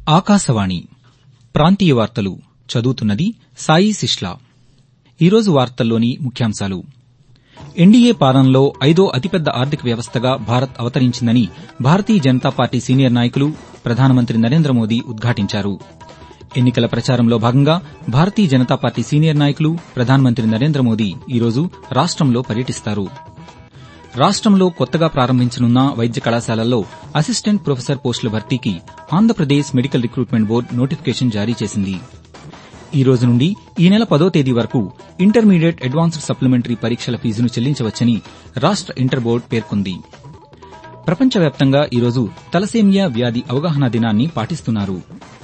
ఆకాశవాణి ప్రాంతీయ వార్తలు చదువుతున్నది సాయి సిష్లా ఈరోజు వార్తల్లోని ముఖ్యాంశాలు ఎన్డీఏ పాలనలో ఐదో అతిపెద్ద ఆర్థిక వ్యవస్థగా భారత్ అవతరించిందని భారతీయ జనతా పార్టీ సీనియర్ నాయకులు ప్రధానమంత్రి నరేంద్ర మోదీ ఉద్ఘాటించారు ఎన్నికల ప్రచారంలో భాగంగా భారతీయ జనతా పార్టీ సీనియర్ నాయకులు ప్రధానమంత్రి నరేంద్ర మోదీ ఈరోజు రాష్టంలో పర్యటిస్తారు రాష్టంలో కొత్తగా ప్రారంభించనున్న వైద్య కళాశాలల్లో అసిస్టెంట్ ప్రొఫెసర్ పోస్టుల భర్తీకి Andhra Pradesh medical recruitment board notification జారీ చేసింది ఈ రోజు నుండి ఈ నెల పదో తేదీ వరకు ఇంటర్మీడియట్ అడ్వాన్స్డ్ సప్లిమెంటరీ పరీక్షల ఫీజును చెల్లించవచ్చని రాష్ట ఇంటర్ బోర్డు పేర్కొంది ప్రపంచవ్యాప్తంగా ఈరోజు తలసేమియా వ్యాధి అవగాహన దినాన్ని పాటిస్తున్నారు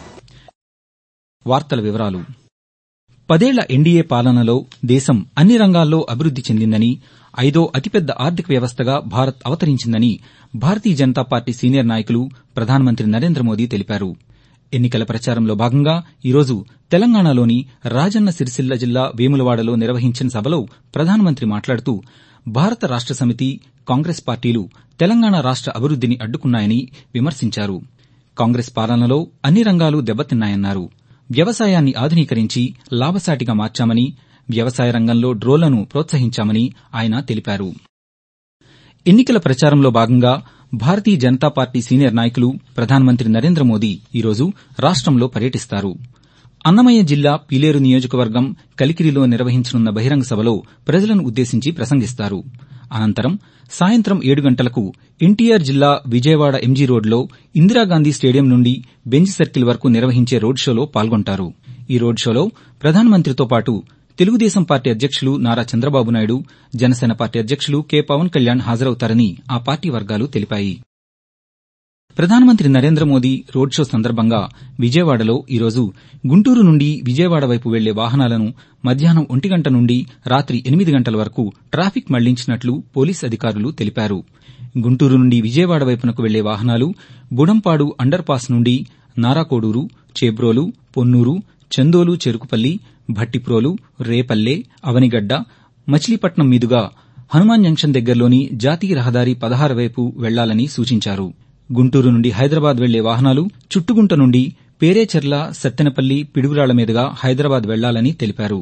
వార్తల వివరాలు పదేళ్ల ఎన్డీఏ పాలనలో దేశం అన్ని రంగాల్లో అభివృద్ది చెందిందని ఐదో అతిపెద్ద ఆర్థిక వ్యవస్థగా భారత్ అవతరించిందని భారతీయ జనతా పార్టీ సీనియర్ నాయకులు ప్రధానమంత్రి నరేంద్ర మోదీ తెలిపారు ఎన్నికల ప్రచారంలో భాగంగా ఈరోజు తెలంగాణలోని రాజన్న సిరిసిల్ల జిల్లా వేములవాడలో నిర్వహించిన సభలో ప్రధానమంత్రి మాట్లాడుతూ భారత రాష్ట సమితి కాంగ్రెస్ పార్టీలు తెలంగాణ రాష్ట అభివృద్దిని అడ్డుకున్నాయని విమర్శించారు కాంగ్రెస్ పాలనలో అన్ని రంగాలు దెబ్బతిన్నాయన్నారు వ్యవసాయాన్ని ఆధునీకరించి లాభసాటిగా మార్చామని వ్యవసాయ రంగంలో డ్రోన్లను ప్రోత్సహించామని ఆయన తెలిపారు ఎన్నికల ప్రచారంలో భాగంగా భారతీయ జనతా పార్టీ సీనియర్ నాయకులు ప్రధానమంత్రి నరేంద్ర మోదీ ఈరోజు రాష్టంలో పర్యటిస్తారు అన్నమయ్య జిల్లా పీలేరు నియోజకవర్గం కలికిరిలో నిర్వహించనున్న బహిరంగ సభలో ప్రజలను ఉద్దేశించి ప్రసంగిస్తారు అనంతరం సాయంత్రం ఏడు గంటలకు ఎన్టీఆర్ జిల్లా విజయవాడ ఎంజీ రోడ్లో ఇందిరాగాంధీ స్టేడియం నుండి బెంజ్ సర్కిల్ వరకు నిర్వహించే రోడ్ షోలో పాల్గొంటారు ఈ రోడ్ షోలో ప్రధానమంత్రితో పాటు తెలుగుదేశం పార్టీ అధ్యక్షులు నారా చంద్రబాబు నాయుడు జనసేన పార్టీ అధ్యక్షులు కె పవన్ కళ్యాణ్ హాజరవుతారని ఆ పార్టీ వర్గాలు తెలిపాయి ప్రధానమంత్రి నరేంద్ర మోదీ రోడ్ షో సందర్భంగా విజయవాడలో ఈరోజు గుంటూరు నుండి విజయవాడ వైపు వెళ్లే వాహనాలను మధ్యాహ్నం ఒంటి గంట నుండి రాత్రి ఎనిమిది గంటల వరకు ట్రాఫిక్ మళ్లించినట్లు పోలీస్ అధికారులు తెలిపారు గుంటూరు నుండి విజయవాడ వైపునకు వెళ్లే వాహనాలు బుడంపాడు అండర్ పాస్ నుండి నారాకోడూరు చేబ్రోలు పొన్నూరు చందోలు చెరుకుపల్లి భట్టిప్రోలు రేపల్లె అవనిగడ్డ మచిలీపట్నం మీదుగా హనుమాన్ జంక్షన్ దగ్గరలోని జాతీయ రహదారి పదహారు వైపు వెళ్లాలని సూచించారు గుంటూరు నుండి హైదరాబాద్ వెళ్లే వాహనాలు చుట్టుగుంట నుండి పేరేచెర్ల సత్తెనపల్లి పిడుగురాళ్ల మీదుగా హైదరాబాద్ వెళ్లాలని తెలిపారు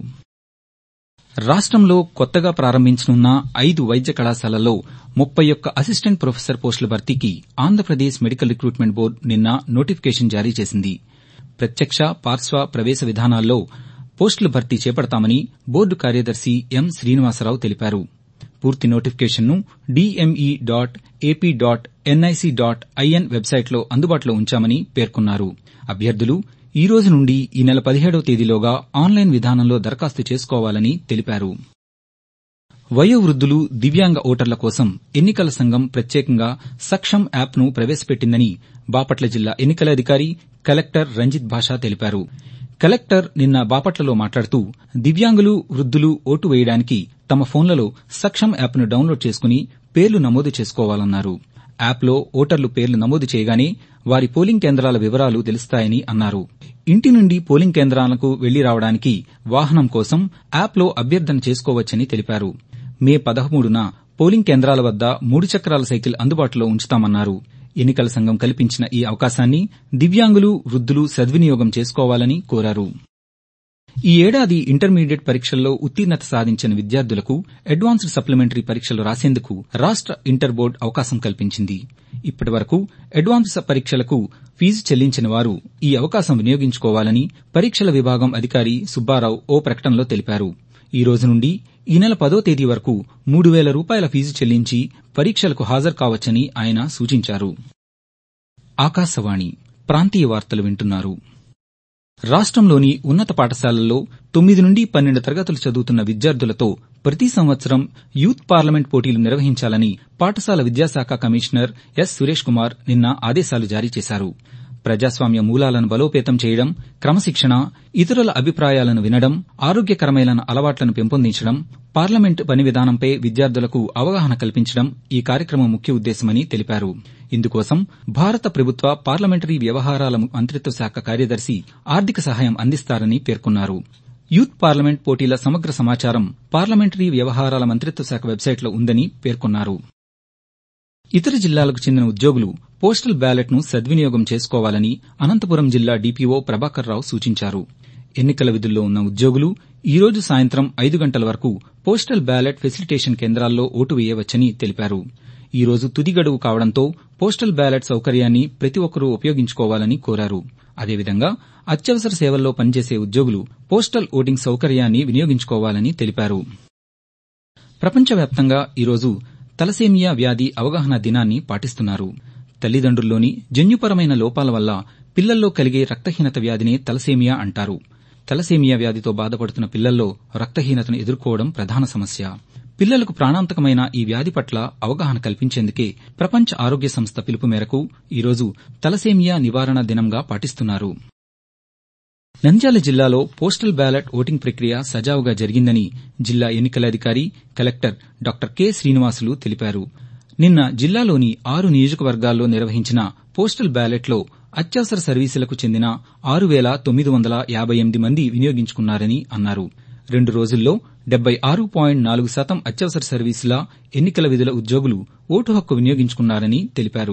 రాష్టంలో కొత్తగా ప్రారంభించనున్న ఐదు వైద్య కళాశాలల్లో ముప్పై ఒక్క అసిస్టెంట్ ప్రొఫెసర్ పోస్టుల భర్తీకి ఆంధ్రప్రదేశ్ మెడికల్ రిక్రూట్మెంట్ బోర్డు నిన్న నోటిఫికేషన్ జారీ చేసింది ప్రత్యక్ష పార్శ్వ ప్రవేశ విధానాల్లో పోస్టుల భర్తీ చేపడతామని బోర్డు కార్యదర్శి ఎం శ్రీనివాసరావు తెలిపారు పూర్తి నోటిఫికేషన్ను DME dot AP dot NIC dot IN వెబ్సైట్లో అందుబాటులో ఉంచామని పేర్కొన్నారు అభ్యర్థులు ఈ రోజు నుండి ఈ నెల పదిహేడవ తేదీలోగా ఆన్లైన్ విధానంలో దరఖాస్తు చేసుకోవాలని తెలిపారు వయోవృద్దులు దివ్యాంగ ఓటర్ల కోసం ఎన్నికల సంఘం ప్రత్యేకంగా సక్షం యాప్ను ప్రవేశపెట్టిందని బాపట్ల జిల్లా ఎన్నికల అధికారి కలెక్టర్ రంజిత్ భాషా తెలిపారు కలెక్టర్ నిన్న బాపట్లలో మాట్లాడుతూ దివ్యాంగులు వృద్దులు ఓటు వేయడానికి తమ ఫోన్లలో సక్షం యాప్ను డౌన్లోడ్ చేసుకుని పేర్లు నమోదు చేసుకోవాలన్నారు యాప్లో ఓటర్లు పేర్లు నమోదు చేయగానే వారి పోలింగ్ కేంద్రాల వివరాలు తెలుస్తాయని అన్నారు ఇంటి నుండి పోలింగ్ కేంద్రాలకు వెళ్లి రావడానికి వాహనం కోసం యాప్లో అభ్యర్థన చేసుకోవచ్చని తెలిపారు మే పదమూడున పోలింగ్ కేంద్రాల వద్ద మూడు చక్రాల సైకిల్ అందుబాటులో ఉంచుతామన్నారు ఎన్నికల సంఘం కల్పించిన ఈ అవకాశాన్ని దివ్యాంగులు వృద్దులు సద్వినియోగం చేసుకోవాలని కోరారు ఈ ఏడాది ఇంటర్మీడియట్ పరీక్షల్లో ఉత్తీర్ణత సాధించిన విద్యార్థులకు అడ్వాన్స్డ్ సప్లిమెంటరీ పరీక్షలు రాసేందుకు రాష్ట ఇంటర్ బోర్డు అవకాశం కల్పించింది ఇప్పటి వరకు అడ్వాన్స్డ్ పరీక్షలకు ఫీజు చెల్లించిన వారు ఈ అవకాశం వినియోగించుకోవాలని పరీక్షల విభాగం అధికారి సుబ్బారావు ఓ ప్రకటనలో తెలిపారు ఈ రోజు నుండి ఈ నెల పదో తేదీ వరకు మూడు వేల రూపాయల ఫీజు చెల్లించి పరీక్షలకు హాజరు కావచ్చని ఆయన సూచించారు ఆకాశవాణి ప్రాంతీయ వార్తలు వింటున్నారు రాష్టంలోని ఉన్నత పాఠశాలల్లో తొమ్మిది నుండి పన్నెండు తరగతులు చదువుతున్న విద్యార్థులతో ప్రతి సంవత్సరం యూత్ పార్లమెంట్ పోటీలు నిర్వహించాలని పాఠశాల విద్యాశాఖ కమిషనర్ ఎస్ సురేష్ కుమార్ నిన్న ఆదేశాలు జారీ చేశారు ప్రజాస్వామ్య మూలాలను బలోపేతం చేయడం క్రమశిక్షణ ఇతరుల అభిప్రాయాలను వినడం ఆరోగ్యకరమైన అలవాట్లను పెంపొందించడం పార్లమెంటు పని విధానంపై విద్యార్థులకు అవగాహన కల్పించడం ఈ కార్యక్రమం ముఖ్య ఉద్దేశమని తెలిపారు ఇందుకోసం భారత ప్రభుత్వ పార్లమెంటరీ వ్యవహారాల మంత్రిత్వ శాఖ కార్యదర్శి ఆర్థిక సహాయం అందిస్తారని పేర్కొన్నారు యూత్ పార్లమెంట్ పోటీల సమగ్ర సమాచారం పార్లమెంటరీ వ్యవహారాల మంత్రిత్వ శాఖ వెబ్సైట్లో ఉందని పేర్కొన్నారు ఇతర జిల్లాలకు చెందిన ఉద్యోగులు పోస్టల్ బ్యాలెట్ను సద్వినియోగం చేసుకోవాలని అనంతపురం జిల్లా డీపీఓ ప్రభాకర్ రావు సూచించారు ఎన్నికల విధుల్లో ఉన్న ఉద్యోగులు ఈ రోజు సాయంత్రం ఐదు గంటల వరకు పోస్టల్ బ్యాలెట్ ఫెసిలిటేషన్ కేంద్రాల్లో ఓటు వేయవచ్చని తెలిపారు ఈ రోజు తుది గడువు కావడంతో పోస్టల్ బ్యాలెట్ సౌకర్యాన్ని ప్రతి ఒక్కరూ ఉపయోగించుకోవాలని కోరారు అదేవిధంగా అత్యవసర సేవల్లో పనిచేసే ఉద్యోగులు పోస్టల్ ఓటింగ్ సౌకర్యాన్ని వినియోగించుకోవాలని తెలిపారు ప్రపంచవ్యాప్తంగా ఈరోజు తలసేమియా వ్యాధి అవగాహన దినాన్ని పాటిస్తున్నారు తల్లిదండ్రుల్లోని జన్యుపరమైన లోపాల వల్ల పిల్లల్లో కలిగే రక్తహీనత వ్యాధినే తలసేమియా అంటారు తలసేమియా వ్యాధితో బాధపడుతున్న పిల్లల్లో రక్తహీనతను ఎదుర్కోవడం ప్రధాన సమస్య పిల్లలకు ప్రాణాంతకమైన ఈ వ్యాధి పట్ల అవగాహన కల్పించేందుకే ప్రపంచ ఆరోగ్య సంస్థ పిలుపు మేరకు ఈరోజు తలసేమియా నివారణ దినంగా పాటిస్తున్నారు నంద్యాల జిల్లాలో పోస్టల్ బ్యాలెట్ ఓటింగ్ ప్రక్రియ సజావుగా జరిగిందని జిల్లా ఎన్నికల అధికారి కలెక్టర్ డాక్టర్ కె శ్రీనివాసులు తెలిపారు నిన్న జిల్లాలోని ఆరు నియోజకవర్గాల్లో నిర్వహించిన పోస్టల్ బ్యాలెట్లో అత్యవసర సర్వీసులకు చెందిన ఆరు వేల తొమ్మిది వందల యాబై ఎనిమిది మంది వినియోగించుకున్నారని అన్నారు రెండు రోజుల్లో డెబ్బై ఆరు పాయింట్ నాలుగు శాతం అత్యవసర సర్వీసుల ఎన్నికల విధుల ఉద్యోగులు ఓటు హక్కు వినియోగించుకున్నారని తెలిపారు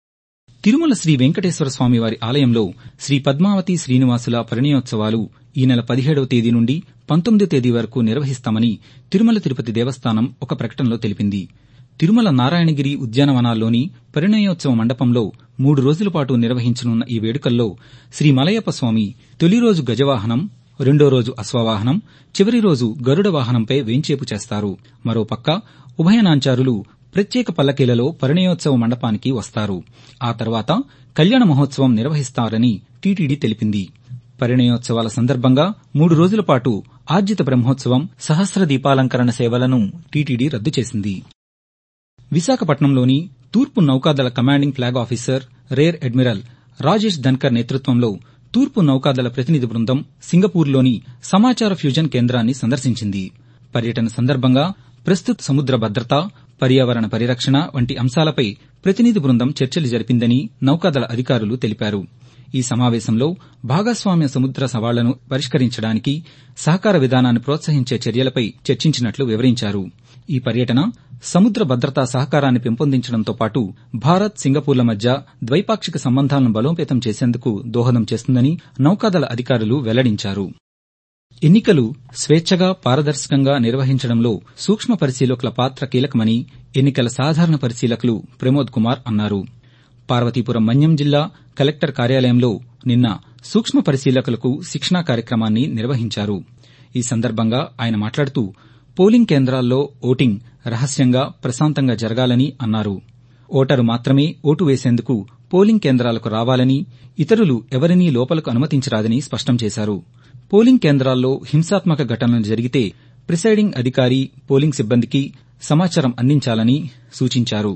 తిరుమల శ్రీ వెంకటేశ్వర స్వామివారి ఆలయంలో శ్రీ పద్మావతి శ్రీనివాసుల పరిణయోత్సవాలు ఈ నెల పదిహేడవ తేదీ నుండి పంతొమ్మిదో తేదీ వరకు నిర్వహిస్తామని తిరుమల తిరుపతి దేవస్థానం ఒక ప్రకటనలో తెలిపింది తిరుమల నారాయణగిరి ఉద్యానవనాల్లోని పరిణయోత్సవ మండపంలో మూడు రోజుల పాటు నిర్వహించనున్న ఈ వేడుకల్లో శ్రీ మలయప్ప స్వామి తొలి రోజు గజవాహనం రెండో రోజు అశ్వవాహనం చివరి రోజు గరుడ వాహనంపై వేంచేపు చేస్తారు మరోపక్క ఉభయనాంచారులు ప్రత్యేక పల్లకీలలో పరిణయోత్సవ మండపానికి వస్తారు ఆ తర్వాత కళ్యాణ మహోత్సవం నిర్వహిస్తారని టీటీడీ తెలిపింది పరిణయోత్సవాల సందర్భంగా మూడు రోజుల పాటు ఆర్జిత బ్రహ్మోత్సవం సహస్ర దీపాలంకరణ సేవలను టీటీడీ రద్దు చేసింది విశాఖపట్నంలోని తూర్పు నౌకాదళ commanding flag officer rear admiral Rajesh Dhankar నేతృత్వంలో తూర్పు నౌకాదళ ప్రతినిధి బృందం సింగపూర్లోని సమాచార ఫ్యూజన్ కేంద్రాన్ని సందర్శించింది పర్యటన సందర్భంగా ప్రస్తుత సముద్ర భద్రత పర్యావరణ పరిరక్షణ వంటి అంశాలపై ప్రతినిధి బృందం చర్చలు జరిపిందని నౌకాదళ అధికారులు తెలిపారు ఈ సమావేశంలో భాగస్వామ్య సముద్ర సవాళ్లను పరిష్కరించడానికి సహకార విధానాన్ని ప్రోత్సహించే చర్యలపై చర్చించినట్లు వివరించారు ఈ పర్యటన సముద్ర భద్రతా సహకారాన్ని పెంపొందించడంతో పాటు భారత్ సింగపూర్ల మధ్య ద్వైపాక్షిక సంబంధాలను బలోపేతం చేసేందుకు దోహదం చేస్తుందని నౌకాదళ అధికారులు వెల్లడించారు ఎన్నికలు స్వేచ్ఛగా పారదర్శకంగా నిర్వహించడంలో సూక్ష్మ పరిశీలకుల పాత్ర కీలకమని ఎన్నికల సాధారణ పరిశీలకులు ప్రమోద్ కుమార్ అన్నారు పార్వతీపురం మన్యం జిల్లా కలెక్టర్ కార్యాలయంలో నిన్న సూక్ష్మ పరిశీలకులకు శిక్షణా కార్యక్రమాన్ని నిర్వహించారు ఈ సందర్భంగా ఆయన మాట్లాడుతూ పోలింగ్ కేంద్రాల్లో ఓటింగ్ రహస్యంగా ప్రశాంతంగా జరగాలని అన్నారు ఓటరు మాత్రమే ఓటు వేసేందుకు పోలింగ్ కేంద్రాలకు రావాలని ఇతరులు ఎవరినీ లోపలకు అనుమతించరాదని స్పష్టం చేశారు పోలింగ్ కేంద్రాల్లో హింసాత్మక ఘటనలు జరిగితే ప్రిసైడింగ్ అధికారి పోలింగ్ సిబ్బందికి సమాచారం అందించాలని సూచించారు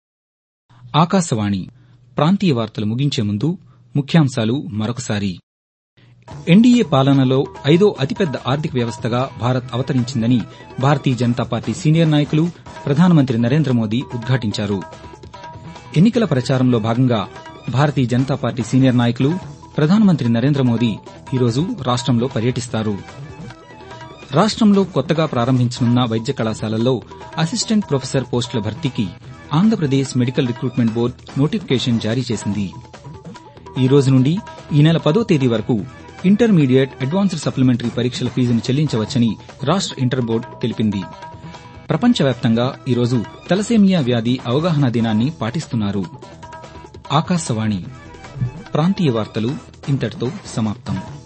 ఆకాశవాణి ప్రాంతీయ వార్తలు ముగించే ముందు ముఖ్యాంశాలు మరొకసారి ఎన్డీఏ పాలనలో ఐదో అతిపెద్ద ఆర్థిక వ్యవస్థగా భారత్ అవతరించిందని భారతీయ జనతా పార్టీ సీనియర్ నాయకులు ప్రధానమంత్రి నరేంద్ర మోదీ ఉద్ఘాటించారు ఎన్నికల ప్రచారంలో భాగంగా భారతీయ జనతా పార్టీ సీనియర్ నాయకులు ప్రధానమంత్రి నరేంద్ర మోదీ ఈరోజు రాష్టంలో పర్యటిస్తారు రాష్టంలో కొత్తగా ప్రారంభించనున్న వైద్య కళాశాలల్లో అసిస్టెంట్ ప్రొఫెసర్ పోస్టుల భర్తీకి Andhra Pradesh medical recruitment board notification జారీ చేసింది ఈ రోజు నుండి ఈ నెల పదో తేదీ వరకు ఇంటర్మీడియట్ అడ్వాన్స్డ్ సప్లిమెంటరీ పరీక్షల ఫీజును చెల్లించవచ్చని రాష్ట ఇంటర్ బోర్డు తెలిపింది ప్రపంచవ్యాప్తంగా ఈరోజు తలసేమియా వ్యాధి అవగాహన దినాన్ని పాటిస్తున్నారు ఆకాశవాణి ప్రాంతీయ వార్తలు ఇంతటితో సమాప్తం